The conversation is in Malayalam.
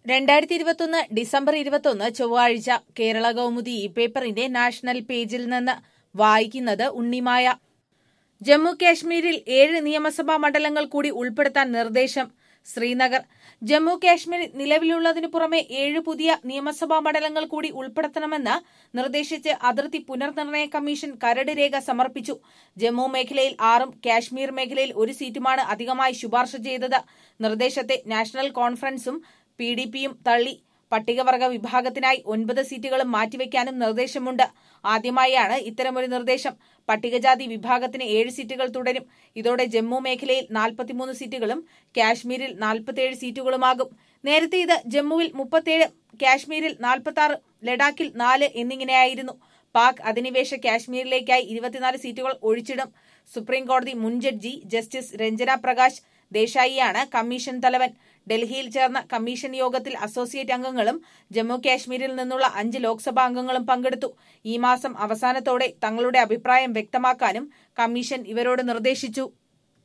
രണ്ടായിരത്തി ഇരുപത്തൊന്ന് ഡിസംബർ ഇരുപത്തൊന്ന് ചൊവ്വാഴ്ച കേരള കൗമുദി ഈ പേപ്പറിന്റെ നാഷണൽ പേജിൽ നിന്ന് വായിക്കുന്നത് ഉണ്ണിമായ ജമ്മു കാശ്മീരിൽ ഏഴ് നിയമസഭാ മണ്ഡലങ്ങൾ കൂടി ഉൾപ്പെടുത്താൻ നിർദ്ദേശം ശ്രീനഗർ ജമ്മു കാശ്മീരിൽ നിലവിലുള്ളതിനു പുറമെ ഏഴ് പുതിയ നിയമസഭാ മണ്ഡലങ്ങൾ കൂടി ഉൾപ്പെടുത്തണമെന്ന് നിർദ്ദേശിച്ച് അതിർത്തി പുനർനിർണയ കമ്മീഷൻ കരട് രേഖ സമർപ്പിച്ചു ജമ്മു മേഖലയിൽ ആറും കാശ്മീർ മേഖലയിൽ ഒരു സീറ്റുമാണ് അധികമായി ശുപാർശ ചെയ്തത് നിർദ്ദേശത്തെ നാഷണൽ കോൺഫറൻസും പി ഡി പിയും തള്ളി പട്ടികവർഗ വിഭാഗത്തിനായി ഒൻപത് സീറ്റുകളും മാറ്റിവെക്കാനും നിർദ്ദേശമുണ്ട് ആദ്യമായാണ് ഇത്തരമൊരു നിർദ്ദേശം പട്ടികജാതി വിഭാഗത്തിന് ഏഴ് സീറ്റുകൾ തുടരും ഇതോടെ ജമ്മു മേഖലയിൽ നാൽപ്പത്തിമൂന്ന് സീറ്റുകളും കാശ്മീരിൽ നാൽപ്പത്തിയേഴ് സീറ്റുകളുമാകും നേരത്തെ ഇത് ജമ്മുവിൽ മുപ്പത്തിയേഴ് കാശ്മീരിൽ നാൽപ്പത്തി ആറ് ലഡാക്കിൽ നാല് എന്നിങ്ങനെയായിരുന്നു പാക് അധിനിവേശ കാശ്മീരിലേക്കായി ഇരുപത്തിനാല് സീറ്റുകൾ ഒഴിച്ചിടും സുപ്രീംകോടതി മുൻ ജഡ്ജി ജസ്റ്റിസ് രഞ്ജന പ്രകാശ് ദേശായിയാണ് കമ്മീഷൻ തലവൻ ഡൽഹിയിൽ ചേർന്ന കമ്മീഷൻ യോഗത്തിൽ അസോസിയേറ്റ് അംഗങ്ങളും ജമ്മു കാശ്മീരിൽ നിന്നുള്ള അഞ്ച് ലോക്സഭാ അംഗങ്ങളും പങ്കെടുത്തു ഈ മാസം അവസാനത്തോടെ തങ്ങളുടെ അഭിപ്രായം വ്യക്തമാക്കാനും കമ്മീഷൻ ഇവരോട് നിർദ്ദേശിച്ചു